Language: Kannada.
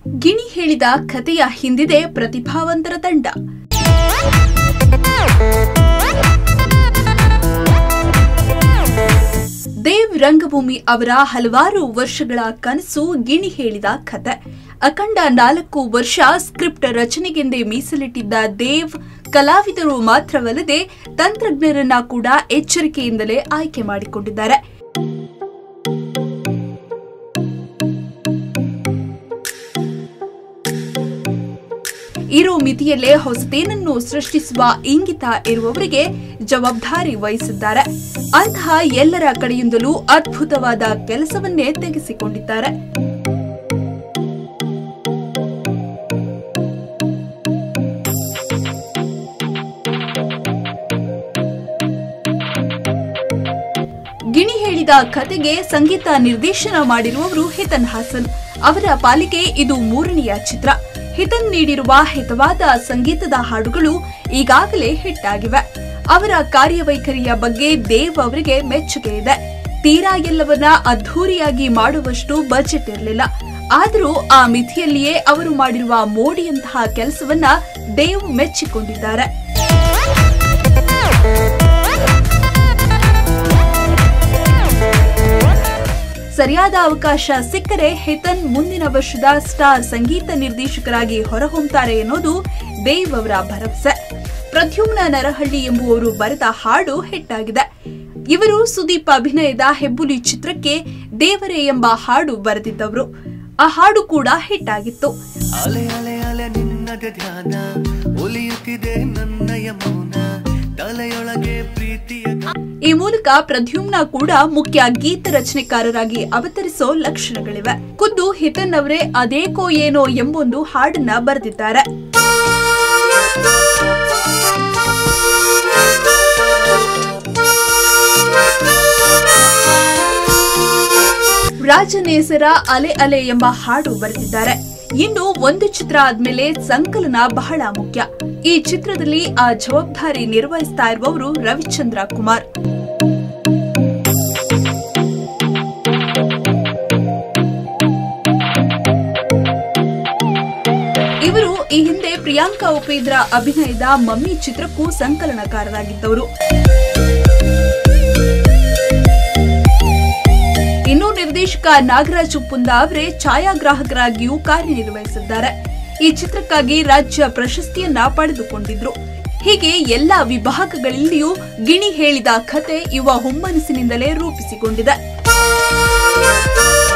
ಗಿಣಿ ಹೇಳಿದ ಕಥೆಯ ಹಿಂದಿದೆ ಪ್ರತಿಭಾವಂತರ ತಂಡ ದೇವ್ ರಂಗಭೂಮಿ ಅವರ ಹಲವಾರು ವರ್ಷಗಳ ಕನಸು ಗಿಣಿ ಹೇಳಿದ ಕತೆ ಅಖಂಡ ನಾಲ್ಕು ವರ್ಷ ಸ್ಕ್ರಿಪ್ಟ್ ರಚನೆಗೆಂದೇ ಮೀಸಲಿಟ್ಟಿದ್ದ ದೇವ್ ಕಲಾವಿದರು ಮಾತ್ರವಲ್ಲದೆ ತಂತ್ರಜ್ಞರನ್ನ ಕೂಡ ಎಚ್ಚರಿಕೆಯಿಂದಲೇ ಆಯ್ಕೆ ಮಾಡಿಕೊಂಡಿದ್ದಾರೆ ಇರೋ ಮಿತಿಯಲ್ಲೇ ಹೊಸತೇನನ್ನು ಸೃಷ್ಟಿಸುವ ಇಂಗಿತ ಇರುವವರಿಗೆ ಜವಾಬ್ದಾರಿ ವಹಿಸಿದ್ದಾರೆ ಅಂತಹ ಎಲ್ಲರ ಕಡೆಯಿಂದಲೂ ಅದ್ಭುತವಾದ ಕೆಲಸವನ್ನೇ ತೆಗೆಸಿಕೊಂಡಿದ್ದಾರೆ ಗಿಣಿ ಹೇಳಿದ ಕತೆಗೆ ಸಂಗೀತ ನಿರ್ದೇಶನ ಮಾಡಿರುವವರು ಹಿತನ್ ಹಾಸನ್ ಅವರ ಪಾಲಿಗೆ ಇದು ಮೂರನೆಯ ಚಿತ್ರ ಹಿತನ್ ನೀಡಿರುವ ಹಿತವಾದ ಸಂಗೀತದ ಹಾಡುಗಳು ಈಗಾಗಲೇ ಹಿಟ್ ಆಗಿವೆ ಅವರ ಕಾರ್ಯವೈಖರಿಯ ಬಗ್ಗೆ ದೇವ್ ಅವರಿಗೆ ಮೆಚ್ಚುಗೆ ಇದೆ ತೀರಾ ಎಲ್ಲವನ್ನ ಅದ್ಧೂರಿಯಾಗಿ ಮಾಡುವಷ್ಟು ಬಜೆಟ್ ಇರಲಿಲ್ಲ ಆದರೂ ಆ ಮಿತಿಯಲ್ಲಿಯೇ ಅವರು ಮಾಡಿರುವ ಮೋಡಿಯಂತಹ ಕೆಲಸವನ್ನ ದೇವ್ ಮೆಚ್ಚಿಕೊಂಡಿದ್ದಾರೆ ಸರಿಯಾದ ಅವಕಾಶ ಸಿಕ್ಕರೆ ಹಿತನ್ ಮುಂದಿನ ವರ್ಷದ ಸ್ಟಾರ್ ಸಂಗೀತ ನಿರ್ದೇಶಕರಾಗಿ ಹೊರಹೊಮ್ಮುತ್ತಾರೆ ಎನ್ನುವುದು ದೇವ್ ಅವರ ಭರವಸೆ ಪ್ರದ್ಯುಮ್ನ ನರಹಳ್ಳಿ ಎಂಬುವವರು ಬರೆದ ಹಾಡು ಹಿಟ್ಟಾಗಿದೆ ಇವರು ಸುದೀಪ್ ಅಭಿನಯದ ಹೆಬ್ಬುಲಿ ಚಿತ್ರಕ್ಕೆ ದೇವರೇ ಎಂಬ ಹಾಡು ಬರೆದಿದ್ದವರು ಆ ಹಾಡು ಕೂಡ ಹಿಟ್ ಆಗಿತ್ತು ಅಲೆ ಅಲೆ ಅಲೆ ನಿನ್ನದೆ ಧ್ಯಾನ ಒಲಿಯುತ್ತಿದೆ ನನ್ನಯ ಮೌನ ತಲೆಯೊಳಗೆ ಪ್ರೀತಿಯ ಗ- ಈ ಮೂಲಕ ಪ್ರದ್ಯುಮ್ನ ಕೂಡ ಮುಖ್ಯ ಗೀತ ರಚನೆಕಾರರಾಗಿ ಅವತರಿಸೋ ಲಕ್ಷಣಗಳಿವೆ ಖುದ್ದು ಹಿತನ್ ಅವರೇ ಅದೇಕೋ ಏನೋ ಎಂಬೊಂದು ಹಾಡನ್ನ ಬರೆದಿದ್ದಾರೆ ರಾಜನೇಸರ ಅಲೆ ಅಲೆ ಎಂಬ ಹಾಡು ಬರೆದಿದ್ದಾರೆ ಇನ್ನು ಒಂದು ಚಿತ್ರ ಆದ್ಮೇಲೆ ಸಂಕಲನ ಬಹಳ ಮುಖ್ಯ ಈ ಚಿತ್ರದಲ್ಲಿ ಆ ಜವಾಬ್ದಾರಿ ನಿರ್ವಹಿಸ್ತಾ ಇರುವವರು ರವಿಚಂದ್ರ ಕುಮಾರ್ ಇವರು ಈ ಹಿಂದೆ ಪ್ರಿಯಾಂಕಾ ಉಪೇಂದ್ರ ಅಭಿನಯದ ಮಮ್ಮಿ ಚಿತ್ರಕ್ಕೂ ಸಂಕಲನಕಾರರಾಗಿದ್ದವರು ಇನ್ನು ನಿರ್ದೇಶಕ ನಾಗರಾಜ್ ಉಪ್ಪುಂದ ಅವರೇ ಛಾಯಾಗ್ರಾಹಕರಾಗಿಯೂ ಕಾರ್ಯನಿರ್ವಹಿಸಿದ್ದಾರೆ ಈ ಚಿತ್ರಕ್ಕಾಗಿ ರಾಜ್ಯ ಪ್ರಶಸ್ತಿಯನ್ನ ಪಡೆದುಕೊಂಡಿದ್ರು ಹೀಗೆ ಎಲ್ಲ ವಿಭಾಗಗಳಲ್ಲಿಯೂ ಗಿಣಿ ಹೇಳಿದ ಕತೆ ಯುವ ಹುಮ್ಮನಸ್ಸಿನಿಂದಲೇ ರೂಪಿಸಿಕೊಂಡಿದೆ